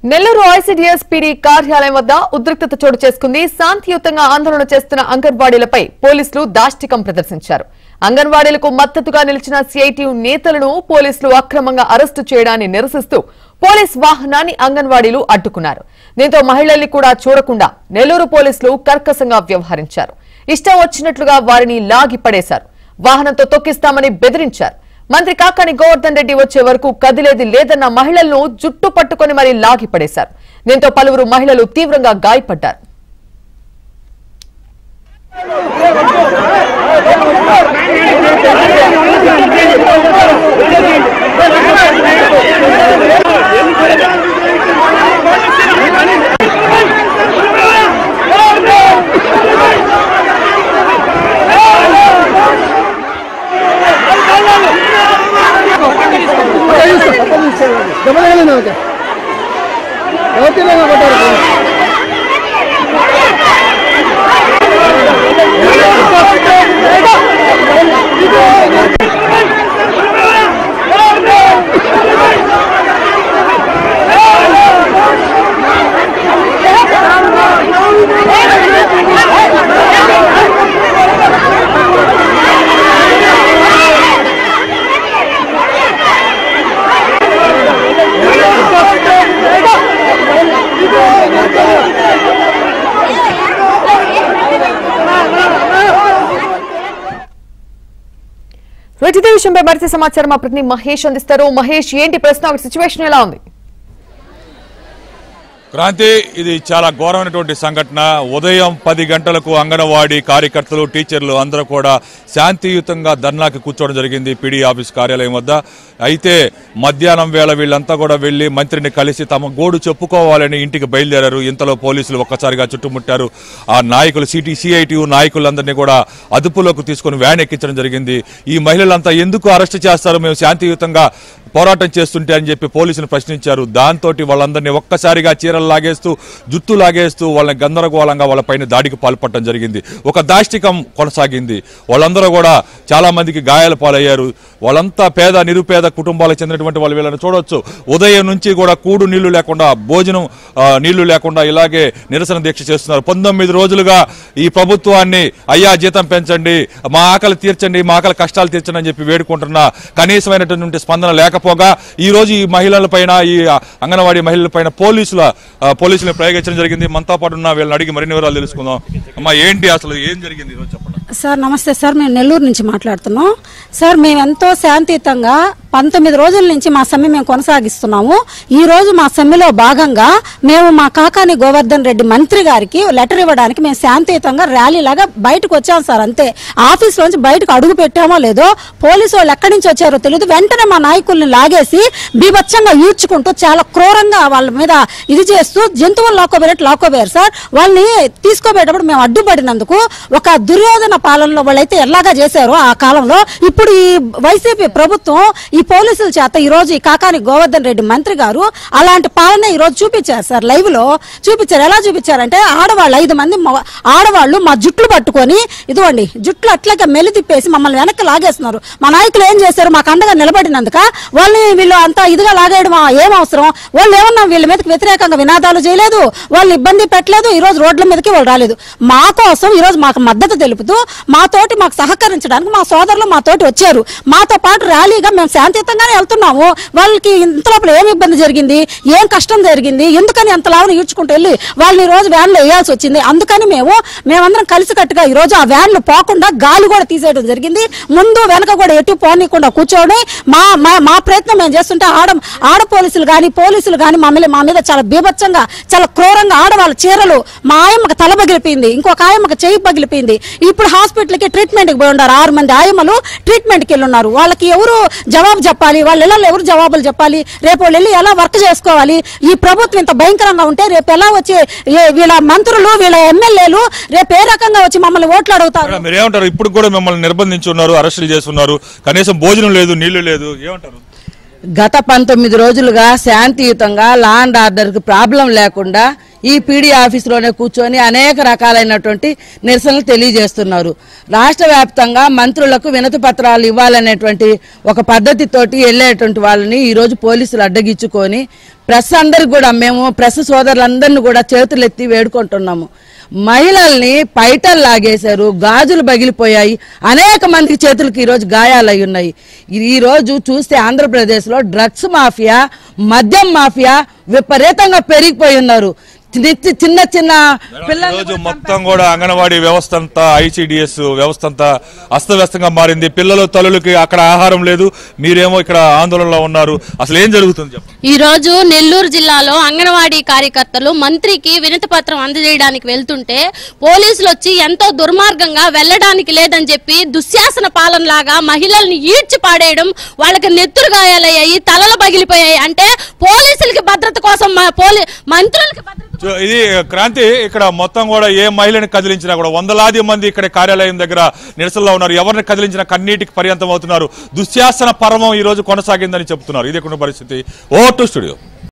Nellore ICDS PD కార్యాలయం వద్ద ఉద్రిక్తత చోటు చేసుకుంది శాంతియుతంగా ఆందోళన చేస్తున్న అంగన్వాడీలపై పోలీసులు దాష్టికం ప్రదర్శించారు అంగన్వాడీలకు మద్దతుగా నిలిచిన సిఐటియు నేతలను పోలీసులు అక్రమంగా అరెస్టు చేయడాన్ని నిరసిస్తూ పోలీస్ వాహనాన్ని అంగన్వాడీలు అడ్డుకున్నారు దీంతో మహిళల్ని కూడా చూడకుండా నెల్లూరు పోలీసులు కర్కశంగా వ్యవహరించారు ఇష్టం వచ్చినట్లుగా వారిని లాగి పడేశారు వాహనంతో తొక్కిస్తామని బెదిరించారు మంత్రి కాకాని గోవర్ధన్ రెడ్డి వచ్చే వరకు కదిలేది లేదన్న మహిళలను జుట్టు పట్టుకొని మరీ లాగి పడేశారు దీంతో పలువురు మహిళలు తీవ్రంగా గాయపడ్డారు దెబ్బతగలేదు నాకు ఎవరి తీరంగా కొట్టారు ఇదే విషయంపై మరింత సమాచారం మా ప్రతినిధి మహేష్ అందిస్తారు మహేష్ ఏంటి ప్రస్తుతం సిచ్యువేషన్ ఎలా ఉంది క్రాంతి ఇది చాలా ఘోరమైనటువంటి సంఘటన ఉదయం పది గంటలకు అంగన్వాడీ కార్యకర్తలు టీచర్లు అందరూ కూడా శాంతియుతంగా ధర్నాకి కూర్చోవడం జరిగింది పీడీ ఆఫీస్ కార్యాలయం వద్ద అయితే మధ్యాహ్నం వేళ వీళ్ళంతా కూడా వెళ్లి మంత్రిని కలిసి తమ గోడు చెప్పుకోవాలని ఇంటికి బయలుదేరారు ఇంతలో పోలీసులు ఒక్కసారిగా చుట్టుముట్టారు ఆ నాయకులు సిటీ సిఐటియు నాయకులందరినీ కూడా అదుపులోకి తీసుకుని వ్యాన్ ఎక్కించడం జరిగింది ఈ మహిళలంతా ఎందుకు అరెస్ట్ చేస్తారు మేము శాంతియుతంగా పోరాటం చేస్తుంటే అని చెప్పి పోలీసులు ప్రశ్నించారు దాంతో వాళ్ళందరినీ ఒక్కసారిగా చీరలు లాగేస్తూ జుట్టు లాగేస్తూ వాళ్ళని గందరగోళంగా వాళ్ళపైన దాడికి పాల్పడటం జరిగింది ఒక దాష్టికం కొనసాగింది వాళ్ళందరూ కూడా చాలా మందికి గాయాల పాలయ్యారు వాళ్ళంతా పేద నిరుపేద కుటుంబాలకు చెందినటువంటి వాళ్ళు వీళ్ళని చూడొచ్చు ఉదయం నుంచి కూడా కూడు నీళ్లు లేకుండా భోజనం ఆ, నీళ్లు లేకుండా ఇలాగే నిరసన దీక్ష చేస్తున్నారు పంతొమ్మిది రోజులుగా ఈ ప్రభుత్వాన్ని అయ్యా జీతం పెంచండి మా ఆకలి తీర్చండి మా ఆకలి కష్టాలు తీర్చండి అని చెప్పి వేడుకుంటున్న కనీసమైనటువంటి స్పందన లేకపోగా ఈ రోజు ఈ మహిళల పైన ఈ అంగన్వాడీ మహిళల పైన పోలీసుల ఆ, పోలీసులను ప్రయోగించడం జరిగింది మనతో పాటు ఉన్న వీళ్ళని అడిగి మరిన్ని వివరాలు తెలుసుకుందాం అమ్మా ఏంటి అసలు ఏం జరిగింది ఈరోజు చెప్పండి సార్ నమస్తే సార్ మేము నెల్లూరు నుంచి మాట్లాడుతున్నాం సార్ మేము ఎంతో శాంతియుతంగా పంతొమ్మిది రోజుల నుంచి మా సమ్మె మేము కొనసాగిస్తున్నాము ఈ రోజు మా సమ్మెలో భాగంగా మేము మా కాకాని గోవర్ధన్ రెడ్డి మంత్రి గారికి లెటర్ ఇవ్వడానికి మేము శాంతియుతంగా ర్యాలీ లాగా బయటకు వచ్చాం సార్ అంతే ఆఫీస్ లోంచి బయటకు అడుగు పెట్టామో లేదో పోలీసు వాళ్ళు ఎక్కడి నుంచి వచ్చారో తెలియదు వెంటనే మా నాయకుల్ని లాగేసి బీభత్సంగా ఈడ్చుకుంటూ చాలా క్రూరంగా వాళ్ళ మీద ఇది చేస్తూ జంతువులు లాక్కోబోయేట్టు లాక్కోబోయారు సార్ వాళ్ళని తీసుకోబోయేటప్పుడు మేము అడ్డుపడినందుకు ఒక దుర్యోధన పాలనలో వాళ్ళైతే ఎలాగా చేశారో ఆ కాలంలో ఇప్పుడు ఈ వైసీపీ ప్రభుత్వం ఈ పోలీసుల చేత ఈ రోజు ఈ కాకాని గోవర్ధన్ రెడ్డి మంత్రి గారు అలాంటి పాలన ఈ రోజు చూపించారు సార్ లైవ్ లో చూపించారు ఎలా చూపించారంటే ఆడవాళ్ళు ఐదు మంది మగ- ఆడవాళ్ళు మా జుట్లు పట్టుకొని ఇదిగోండి జుట్లు అట్లాగే మెలి తిప్పేసి మమ్మల్ని వెనక్కి లాగేస్తున్నారు మా నాయకులు ఏం చేశారు మాకు అండగా నిలబడినందుక వాళ్ళని వీళ్ళు అంతా ఇదిగా లాగేయడం ఏం అవసరం వాళ్ళు ఏమన్నా వీళ్ళ మీదకి వ్యతిరేకంగా వినాదాలు చేయలేదు వాళ్ళని ఇబ్బంది పెట్టలేదు ఈ రోజు రోడ్ల మీదకి వాళ్ళు రాలేదు మా కోసం ఈ రోజు మాకు మద్దతు తెలుపుతూ మాతోటి మాకు సహకరించడానికి మా సోదరులు మాతోటి వచ్చారు మాతో పాటు ర్యాలీగా మేము శాంతియుతంగానే వెళ్తున్నాము వాళ్ళకి ఇంత లోపల ఏం ఇబ్బంది జరిగింది ఏం కష్టం జరిగింది ఎందుకని అంత లావును ఈడ్చుకుంటూ వెళ్ళి వాళ్ళని ఈ రోజు వ్యాన్లో వేయాల్సి వచ్చింది అందుకని మేము మేమందరం కలిసికట్టుగా ఈ రోజు ఆ వ్యాన్లు పోకుండా గాలి కూడా తీసేయడం జరిగింది ముందు వెనక కూడా ఎటు పోనీయకుండా కూర్చొని మా మా మా ప్రయత్నం మేము చేస్తుంటే ఆడ ఆడ పోలీసులు కానీ పోలీసులు కానీ మా మీద మా మీద చాలా బీభత్సంగా చాలా క్రూరంగా ఆడవాళ్ళ చీరలు మా ఆయమ్మకి తల పగిలిపోయింది ఇంకొక ఆయమ్మకి చెయ్యి పగిలిపోయింది ఇప్పుడు హాస్పిటల్కి ట్రీట్మెంట్కి పోయి ఉన్నారు ఆరు మంది ఆయమ్మలు ట్రీట్మెంట్కి వెళ్ళి ఉన్నారు వాళ్ళకి ఎవరు జవాబు చెప్పాలి వాళ్ళ ఇళ్ళలో ఎవరు జవాబులు చెప్పాలి రేపు వాళ్ళు వెళ్ళి ఎలా వర్క్ చేసుకోవాలి ఈ ప్రభుత్వం ఇంత భయంకరంగా ఉంటే రేపు ఎలా వచ్చి ఏ- వీళ్ళ మంత్రులు వీళ్ళ ఎమ్మెల్యేలు రేపు ఏ రకంగా వచ్చి మమ్మల్ని ఓట్లు అడుగుతారు మేడం, మీరు ఏమంటారు ఇప్పుడు కూడా మిమ్మల్ని నిర్బంధించి ఉన్నారు అరెస్టులు చేస్తున్నారు కనీసం భోజనం లేదు నీళ్లు లేదు ఏమంటారు గత పంతొమ్మిది రోజులుగా శాంతియుతంగా లా అండ్ ఆర్డర్కి ప్రాబ్లం లేకుండా ఈ పీడీ ఆఫీసులోనే కూర్చొని అనేక రకాలైనటువంటి నిరసనలు తెలియజేస్తున్నారు రాష్ట్ర వ్యాప్తంగా మంత్రులకు వినతి పత్రాలు ఇవ్వాలనేటువంటి ఒక పద్ధతితోటి వెళ్ళేటువంటి వాళ్ళని ఈరోజు పోలీసులు అడ్డగించుకొని ప్రెస్ అందరికి కూడా మేము ప్రెస్ సోదరులందరినీ కూడా చేతులెత్తి వేడుకుంటున్నాము మహిళల్ని పైటలు లాగేశారు గాజులు పగిలిపోయాయి అనేక మందికి చేతులకి ఈరోజు గాయాలై ఉన్నాయి ఈ- ఈ రోజు చూస్తే ఆంధ్రప్రదేశ్లో డ్రగ్స్ మాఫియా మద్యం మాఫియా విపరీతంగా పెరిగిపోయి ఉన్నారు చిన్న చిన్న చిన్న పిల్లలు రోజు మొత్తం కూడా అంగన్వాడీ వ్యవస్థ అంతా ఐసిడిఎస్ వ్యవస్థ అంతా అస్తవ్యస్తంగా మారింది పిల్లలు తల్లులకి అక్కడ ఆహారం లేదు మీరేమో ఇక్కడ ఆందోళనలో ఉన్నారు అసలు ఏం జరుగుతుంది చెప్పండి ఈ రోజు నెల్లూరు జిల్లాలో అంగన్వాడీ కార్యకర్తలు మంత్రికి వినతి పత్రం అందజేయడానికి వెళ్తుంటే పోలీసులు వచ్చి ఎంతో దుర్మార్గంగా వెళ్ళడానికి లేదని చెప్పి దుశ్శాసన పాలనలాగా మహిళల్ని ఈడ్చి పాడేయడం వాళ్ళకి నెత్తురు గాయాలయ్యాయి తలలు పగిలిపోయాయి అంటే పోలీసులకి భద్రత కోసం మా పోలీ మంత్రులకి భద్రత సో ఇది క్రాంతి ఇక్కడ మొత్తం కూడా ఏ మహిళని కదిలించినా కూడా వందలాది మంది ఇక్కడ కార్యాలయం దగ్గర నిరసనలో ఉన్నారు ఎవరిని కదిలించినా కన్నీటికి పర్యంతం అవుతున్నారు దుశ్శాసన పర్వం ఈ రోజు కొనసాగిందని చెప్తున్నారు ఇది ఇక్కడ పరిస్థితి ఓ టు స్టూడియో